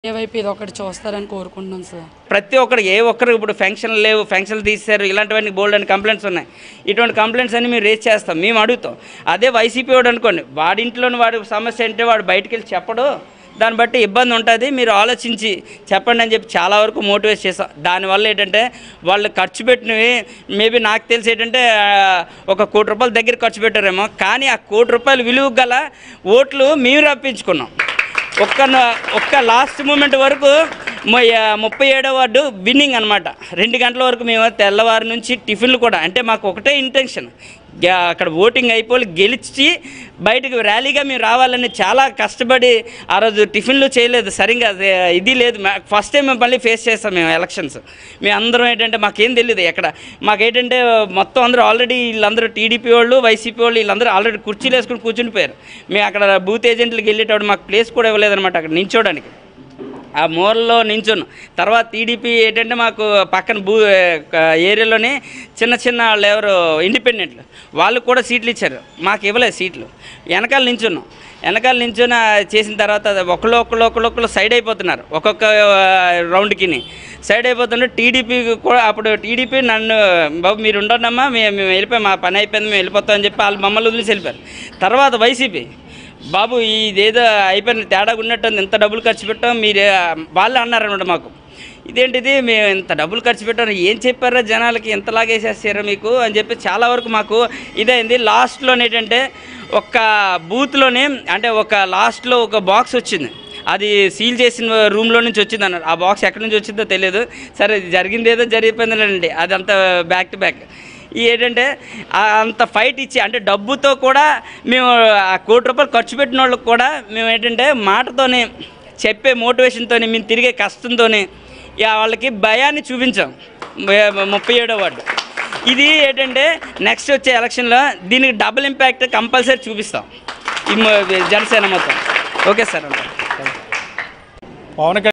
ఏవైపు ఇది ఒకటి చూస్తారని కోరుకుంటున్నాం సార్ ప్రతి ఒక్కరు ఏ ఒక్కరు ఇప్పుడు ఫంక్షన్లు లేవు ఫంక్షన్లు తీశారు ఇలాంటివన్నీ బోల్డ్ అని కంప్లైంట్స్ ఉన్నాయి ఇటువంటి కంప్లైంట్స్ అన్ని మేము రేజ్ చేస్తాం మేము అడుగుతాం అదే వైసీపీ వాడు అనుకోండి వాడి ఇంట్లోని వాడి సమస్య అంటే వాడు బయటికి వెళ్ళి చెప్పడు దాన్ని బట్టి ఇబ్బంది ఉంటుంది మీరు ఆలోచించి చెప్పండి అని చెప్పి చాలా వరకు మోటివేట్ చేస్తాం దానివల్ల ఏంటంటే వాళ్ళు ఖర్చు పెట్టినవి మేబీ నాకు తెలిసి ఏంటంటే ఆ, ఒక కోటి రూపాయల దగ్గర ఖర్చు పెట్టారేమో కానీ ఆ కోటి రూపాయల విలువ గల ఓట్లు మేము రప్పించుకున్నాం ఒక్క న- ఒక్క లాస్ట్ మూమెంట్ వరకు మ- యా- ముప్పై ఏడో వార్డు విన్నింగ్ అనమాట రెండు గంటల వరకు మేము తెల్లవారి నుంచి టిఫిన్లు కూడా అంటే మాకు ఒకటే ఇంటెన్షన్ గ్యా- అక్కడ ఓటింగ్ అయిపోయి గెలిచి బయటకు ర్యాలీగా మేము రావాలని చాలా కష్టపడి ఆ రోజు టిఫిన్లు చేయలేదు సరిగ్గా అది ఇది లేదు ఫస్ట్ టైం మేము మళ్ళీ ఫేస్ చేస్తాం మేము ఎలక్షన్స్ మేము అందరం ఏంటంటే మాకేం తెలియదు ఎక్కడ మాకేంటంటే మొత్తం అందరూ ఆల్రెడీ వీళ్ళందరూ టీడీపీ వాళ్ళు వైసీపీ వాళ్ళు వీళ్ళందరూ ఆల్రెడీ కుర్చీలు వేసుకుని కూర్చుని పోయారు మేము అక్కడ బూత్ ఏజెంట్లకు వెళ్ళేటప్పుడు మాకు ప్లేస్ కూడా ఇవ్వలేదన్నమాట అక్కడ నించోడానికి ఆ మూలలో నించున్నాం తర్వాత టీడీపీ ఏంటంటే మాకు పక్కన భూ ఏరియాలోనే చిన్న చిన్న వాళ్ళు ఎవరు ఇండిపెండెంట్లు వాళ్ళకు కూడా సీట్లు ఇచ్చారు మాకు ఇవ్వలేదు సీట్లు వెనకాల నించున్నాం వెనకాల నించున్న చేసిన తర్వాత ఒకళ్ళు ఒకళ్ళు ఒకళ్ళు ఒకళ్ళు సైడ్ అయిపోతున్నారు ఒక్కొక్క రౌండ్కి సైడ్ అయిపోతుంటే టీడీపీ కూడా అప్పుడు టీడీపీ నన్ను బాబు మీరు ఉండన్నమ్మా మేము మేము వెళ్ళిపోయాం మా పని అయిపోయింది మేము వెళ్ళిపోతాం అని చెప్పి వాళ్ళు మమ్మల్ని వదిలేసి వెళ్ళిపోయారు తర్వాత వైసీపీ బాబు ఇదేదో అయిపోయిన తేడా ఉన్నట్టుంది ఇంత డబ్బులు ఖర్చు పెట్టాం మీరు వాళ్ళే అన్నారనమాట మాకు ఇదేంటిది మేము ఇంత డబ్బులు ఖర్చు పెట్టాం ఏం చెప్పారా జనాలకి ఇంతలాగా వేసేసారా మీకు అని చెప్పి చాలా వరకు మాకు ఇదైంది లాస్ట్లో ఏంటంటే ఒక బూత్లోనే అంటే ఒక లాస్ట్లో ఒక బాక్స్ వచ్చింది అది సీల్ చేసిన రూమ్లో నుంచి వచ్చింది అన్నారు ఆ బాక్స్ ఎక్కడి నుంచి వచ్చిందో తెలియదు సరే ఇది జరిగింది ఏదో జరిగిపోయిందండి అది అంత బ్యాక్ టు బ్యాక్ ఈ ఏంటంటే ఆ అంత ఫైట్ ఇచ్చి అంటే డబ్బుతో కూడా మేము ఆ కోటి రూపాయలు ఖర్చు పెట్టిన వాళ్ళకి కూడా మేము ఏంటంటే మాటతోనే చెప్పే మోటివేషన్తో మేము తిరిగే కష్టంతోనే ఇక వాళ్ళకి భయాన్ని చూపించాం ము- ముప్పై ఏడో వార్డు ఇది ఏంటంటే నెక్స్ట్ వచ్చే ఎలక్షన్లో దీనికి డబుల్ ఇంపాక్ట్ కంపల్సరీ చూపిస్తాం ఈ మ- జనసేన మొత్తం ఓకే సార్ పవన్ కళ్యాణ్